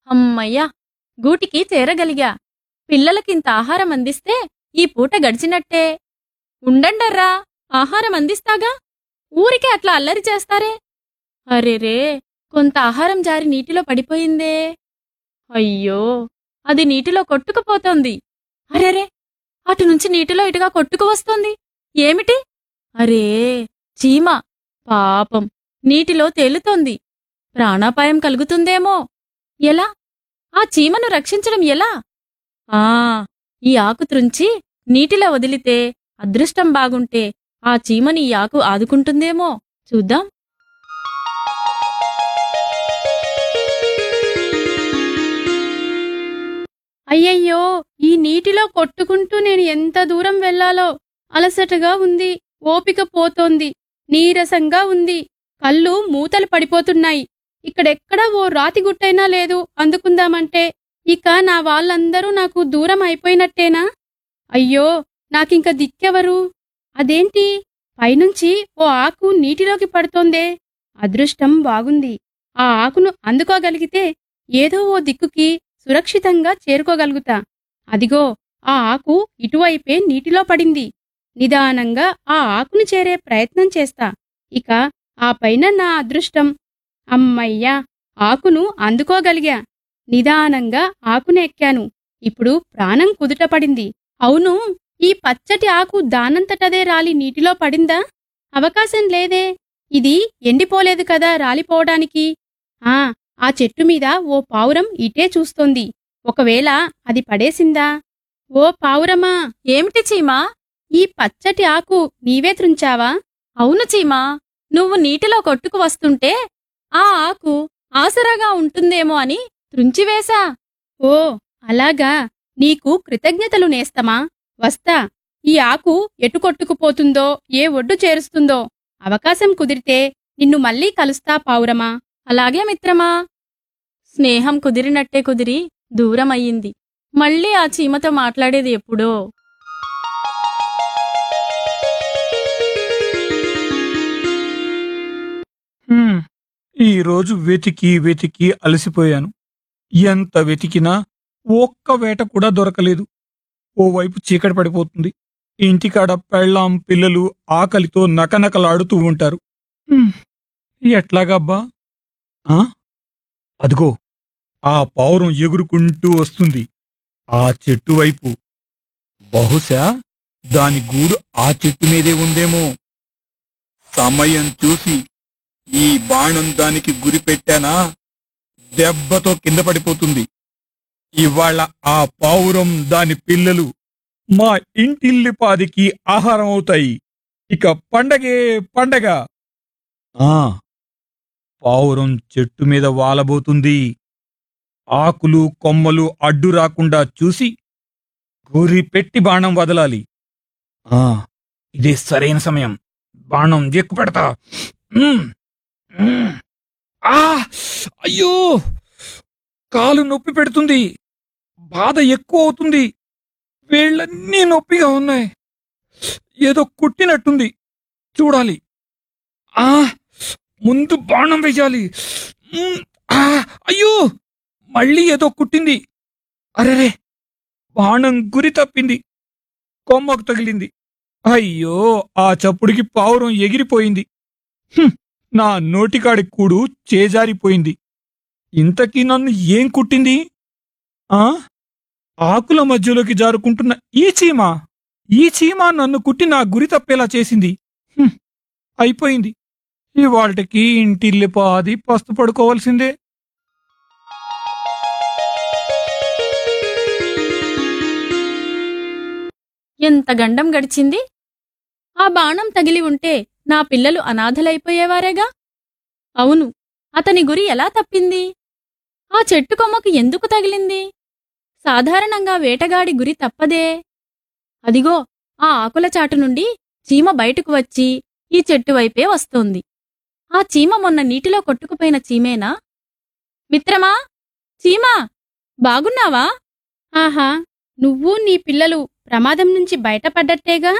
అమ్మయ్యా గూటికి చేరగలిగా పిల్లలకింత ఆహారం అందిస్తే ఈ పూట గడిచినట్టే ఉండండర్రా ఆహారం అందిస్తాగా ఊరికే అట్లా అల్లరి చేస్తారే అరెరే కొంత ఆహారం జారి నీటిలో పడిపోయిందే అయ్యో అది నీటిలో కొట్టుకుపోతోంది అరెరే అటు నుంచి నీటిలో ఇటుగా కొట్టుకు వస్తోంది ఏమిటి అరే చీమ పాపం నీటిలో తేలుతోంది ప్రాణాపాయం కలుగుతుందేమో ఎలా ఆ చీమను రక్షించడం ఎలా ఆ ఈ ఆకు త్రుంచి నీటిలో వదిలితే అదృష్టం బాగుంటే ఆ చీమని ఈ ఆకు ఆదుకుంటుందేమో చూద్దాం అయ్యయ్యో ఈ నీటిలో కొట్టుకుంటూ నేను ఎంత దూరం వెళ్ళాలో అలసటగా ఉంది ఓపిక పోతోంది నీరసంగా ఉంది కళ్ళు మూతలు పడిపోతున్నాయి ఇక్కడెక్కడా ఓ రాతి గుట్టైనా లేదు అందుకుందామంటే ఇక నా వాళ్ళందరూ నాకు దూరం అయిపోయినట్టేనా అయ్యో నాకింక దిక్కెవరు అదేంటి పైనుంచి ఓ ఆకు నీటిలోకి పడుతోందే అదృష్టం బాగుంది ఆ ఆకును అందుకోగలిగితే ఏదో ఓ దిక్కుకి సురక్షితంగా చేరుకోగలుగుతా అదిగో ఆ ఆకు ఇటువైపే నీటిలో పడింది నిదానంగా ఆ ఆకును చేరే ప్రయత్నం చేస్తా ఇక ఆ పైన నా అదృష్టం అమ్మయ్యా ఆకును అందుకోగలిగా నిదానంగా ఆకును ఎక్కాను ఇప్పుడు ప్రాణం కుదుటపడింది అవును ఈ పచ్చటి ఆకు దానంతటదే రాలి నీటిలో పడిందా అవకాశం లేదే ఇది ఎండిపోలేదు కదా రాలిపోవడానికి ఆ ఆ చెట్టు మీద ఓ పావురం ఇటే చూస్తోంది ఒకవేళ అది పడేసిందా ఓ పావురమా ఏమిటి చీమా ఈ పచ్చటి ఆకు నీవే త్రుంచావా అవును చీమా నువ్వు నీటిలో కొట్టుకు వస్తుంటే ఆ ఆకు ఆసరాగా ఉంటుందేమో అని త్రుంచివేశా ఓ అలాగా నీకు కృతజ్ఞతలు నేస్తమా వస్తా ఈ ఆకు ఎటు కొట్టుకుపోతుందో ఏ ఒడ్డు చేరుస్తుందో అవకాశం కుదిరితే నిన్ను మళ్ళీ కలుస్తా పావురమా అలాగే మిత్రమా స్నేహం కుదిరినట్టే కుదిరి దూరమయ్యింది మళ్ళీ ఆ చీమతో మాట్లాడేది ఎప్పుడో హ్మ్. ఈ రోజు వెతికి వెతికి అలసిపోయాను ఎంత వెతికినా ఒక్క వేట కూడా దొరకలేదు ఓవైపు చీకటి పడిపోతుంది ఇంటికాడ పెళ్ళాం పిల్లలు ఆకలితో నకనకలాడుతూ ఉంటారు హ్మ్. ఎట్లాగబ్బా ఆ? అదిగో ఆ పావురం ఎగురుకుంటూ వస్తుంది ఆ చెట్టు వైపు బహుశా దాని గూడు ఆ చెట్టు మీదే ఉందేమో సమయం చూసి ఈ బాణం దానికి గురి పెట్టానా దెబ్బతో కింద పడిపోతుంది ఇవాళ ఆ పావురం దాని పిల్లలు మా ఇంటిల్లిపాదికి ఆహారం అవుతాయి ఇక పండగే పండగ ఆ పావురం చెట్టు మీద వాలబోతుంది ఆకులు కొమ్మలు అడ్డు రాకుండా చూసి గురి పెట్టి బాణం వదలాలి ఆ ఇదే సరైన సమయం బాణం ఎక్కువ పెడతా ఉమ్. మ్మ్. ఆ అయ్యో కాలు నొప్పి పెడుతుంది బాధ ఎక్కువ అవుతుంది వేళ్ళన్నీ నొప్పిగా ఉన్నాయి ఏదో కుట్టినట్టుంది చూడాలి ఆ ముందు బాణం వేయాలి మ్మ్. ఆ, అయ్యో మళ్ళీ ఏదో కుట్టింది అరెరే బాణం గురి తప్పింది కొమ్మకు తగిలింది అయ్యో ఆ చప్పుడికి పావురం ఎగిరిపోయింది హ్మ్. నా నోటికాడి కూడు చేజారిపోయింది ఇంతకీ నన్ను ఏం కుట్టింది ఆ ఆకుల మధ్యలోకి జారుకుంటున్న ఈ చీమ ఈ చీమ నన్ను కుట్టి నా గురి తప్పేలా చేసింది హ్మ్, అయిపోయింది ఇవాళకి ఇంటిల్లిపాది పస్తు పడుకోవాల్సిందే ఎంత గండం గడిచింది ఆ బాణం తగిలి ఉంటే నా పిల్లలు అనాథలైపోయేవారేగా అవును అతని గురి ఎలా తప్పింది ఆ చెట్టు కొమ్మకు ఎందుకు తగిలింది సాధారణంగా వేటగాడి గురి తప్పదే అదిగో ఆ ఆకుల చాటు నుండి చీమ బయటకు వచ్చి ఈ చెట్టు వైపే వస్తోంది ఆ చీమ మొన్న నీటిలో కొట్టుకుపోయిన చీమేనా మిత్రమా చీమా బాగున్నావా ఆహా నువ్వు నీ పిల్లలు ప్రమాదం నుంచి బయటపడ్డట్టేగా